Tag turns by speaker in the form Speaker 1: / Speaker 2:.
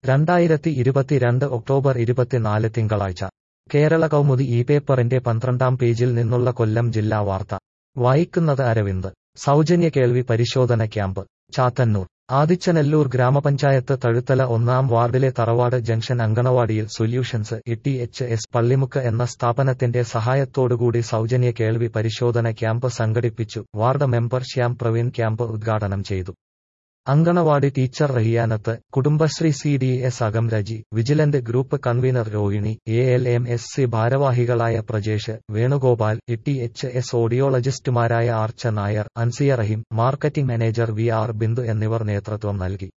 Speaker 1: രണ്ടായിരത്തി ഇരുപത്തിരണ്ട് ഒക്ടോബർ ഇരുപത്തിനാല് തിങ്കളാഴ്ച കേരള കൗമുദി ഈ പേപ്പറിന്റെ പന്ത്രണ്ടാം പേജിൽ നിന്നുള്ള കൊല്ലം ജില്ലാ വാർത്ത വായിക്കുന്നത് അരവിന്ദ് സൗജന്യ കേൾവി പരിശോധന ക്യാമ്പ് ചാത്തന്നൂർ ആദിച്ചനല്ലൂർ ഗ്രാമപഞ്ചായത്ത് തഴുത്തല ഒന്നാം വാർഡിലെ തറവാട് ജംഗ്ഷൻ അങ്കണവാടിയിൽ solutions E H S Pallimukku എന്ന സ്ഥാപനത്തിന്റെ സഹായത്തോടുകൂടി സൗജന്യ കേൾവി പരിശോധന ക്യാമ്പ് സംഘടിപ്പിച്ചു ward member Shyam Praveen camp ഉദ്ഘാടനം ചെയ്തു anganwadi teacher Rahiyanath Kudumbashree C D S അകം Reji vigilant group convener Rohini A L M S C ഭാരവാഹികളായ Prajesh Venugopal E H S ഓഡിയോളജിസ്റ്റുമാരായ Archa Nair Ansiya Rahim marketing manager V R Bindu എന്നിവർ നേതൃത്വം നൽകി